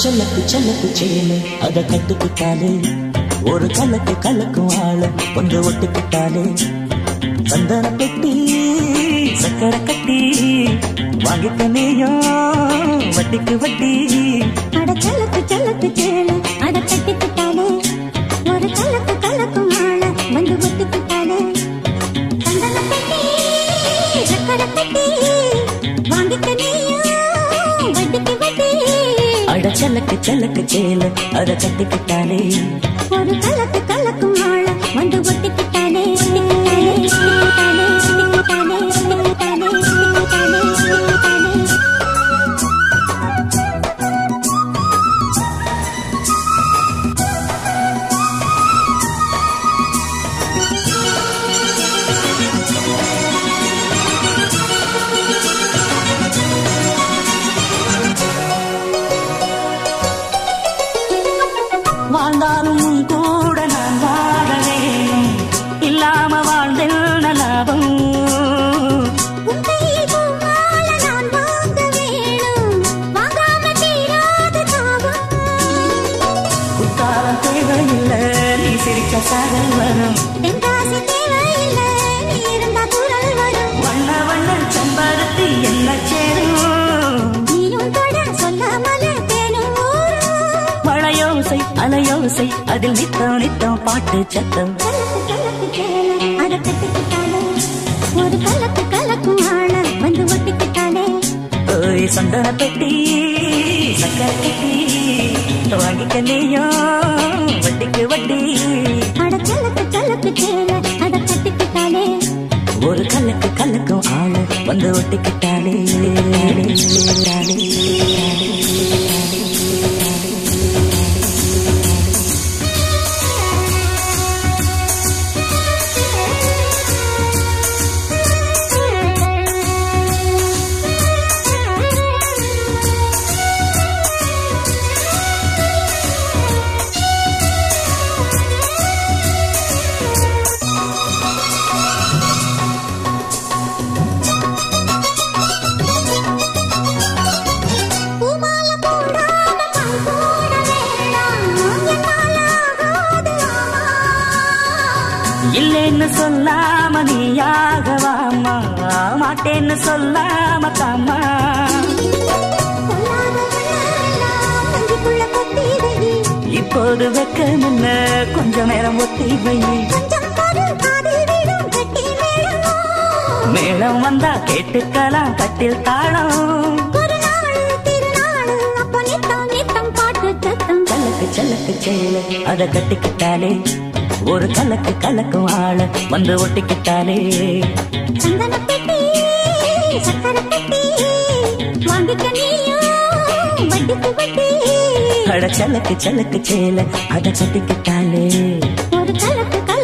செல்லக்கு செல்லக்கு சேலை அத கட்டுக்கிட்டாலே ஒரு கலக்கு கலக்கும் ஆள வந்து ஒட்டுக்கிட்டாலே சந்தன பெட்டி சக்கரை கட்டி வாங்கிக்க நீயும் வட்டிக்கு வட்டி அட சலக்கு சலக்கு சேலை அட கட்டிக்கிட்டாலே ஒரு கலக்கு கலக்கும் ஆள வந்து ஒட்டிக்கிட்டாலே சந்தன பெட்டி சக்கரை பெட்டி வாங்கிக்க நீயும் வட்டிக்கு வட்டி அட செல்லக்கு செல்லக்கு சேலை அத கட்டிக்கிட்டாலே ஒரு கலக்கு கலக்கும் ஆள வந்து ஒட்டிக்கிட்டாலே ஒட்டிக்கிட்டாலே ஒட்டிக்கிட்டாலே ஒட்டிக்கிட்டாலே ஒட்டிக்கிட்டாலே ஒட்டிக்கிட்டாலே ஒட்டிக்கிட்டாலே வாழ்ந்தாலும் உன் கூட நான் வாழ வேணும் இல்லாம வாழ்ந்தென்ன லாபம் உன் கையில் பூமால நான் வாங்க வேணும் வாங்காம தீராத தாகம் குத்தாலம் தேவையில்லை நீ சிரிச்ச சாகல் வரும் தென்காசி தேவையில்லை நீ இருந்தா குரல் வரும் வண்ண வண்ண செம்பருத்தி என்ன சேரும் நீயும் தொட சொல்லாமல தேனும் ஊரும் மழையோசை அலையோசை அதில் நித்தம் நித்தம் பாட்டு சத்தம் கலக்கு கலக்கு சேலை அட கட்டிக்கிட்டாலே ஒரு கலக்கு கலக்கும் ஆள வந்து ஒட்டிக்கிட்டாலே ஓய் சந்தன பெட்டி சக்கரை கட்டி வாங்கிக்க நீயும் வட்டிக்கு வட்டி அட கலக்கு கலக்கு சேலை அட கட்டிக்கிட்டாலே ஒரு கலக்கு கலக்கும் ஆளு வந்து ஒட்டிக்கிட்டாலே பூமால போடாம கண் போட வேண்டாம் என்னால ஆகாது ஆமா இல்லைன்னு சொல்லாம நீயாகவாமா மாட்டேன்னு சொல்லாம தாமா சொல்லாத உள்ளெல்லாம் நெஞ்சுக்குள்ள கொட்டி வை. இப்போது வெக்க முன்ன கொஞ்ச நேரம் ஒத்தி வை கொஞ்சம் பொறு, காதில் விழும் கெட்டி மேளம். மேளம் வந்தா கேட்டுக்கலாம் கட்டில் தாளம் ஒரு நாள் திருநாள், அப்போ நித்தம் நித்தம் பாட்டு சத்தம். கலக்கு சலக்கு சேலை அத கட்டிக்கிட்டாலே ஒரு கலக்கு கலக்கும் ஆள வந்து ஒட்டிக்கிட்டாலே சந்தனப் பெட்டி, சக்கரைப் பெட்டி, வாங்கிக்க நீயும் வட்டிக்கு வட்டி. அட சலக்கு சலக்கு சேலை அத கட்டிக்கிட்டாலே ஒரு கலக்கு கலக்கு